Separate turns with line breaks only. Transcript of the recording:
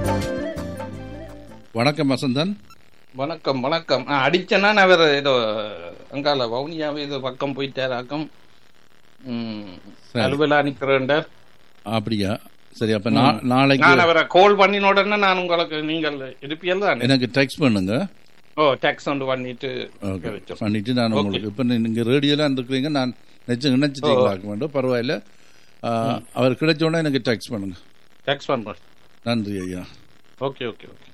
வணக்கம் வசந்தன்
வணக்கம் வணக்கம் ஆ, அடிச்சேன்னா நான் வேற ஏதோ அங்கால வவுனியாவே ஏதோ பக்கம் போயிட்டாராக்கம் ம்,
சரி.
அலுவலா நிக்கிறேன்டார்
அப்படியா சரி அப்ப நா- நாளைக்கு
நான் அவரை கால் பண்ணின உடனே நான் உங்களுக்கு நீங்கள் இருப்பியல் தானே
எனக்கு டெக்ஸ்ட் பண்ணுங்க
ஓ டேக்ஸ் ஒன்று பண்ணிட்டு
ஓகே
வச்சிருக்கோம்.
பண்ணிட்டு நான்
Okay.
உங்களுக்கு இப்ப நீங்க ரேடியோலாம் இருக்கிறீங்க நான் நினைச்சு நினைச்சிட்டு பார்க்க வேண்டும் பரவாயில்ல ஆ, அவர் கிடைச்ச உடனே எனக்கு டெக்ஸ்ட் பண்ணுங்க
டேக்ஸ் பண்றேன்
நன்றி ஐயா
ஓகே ஓகே ஓகே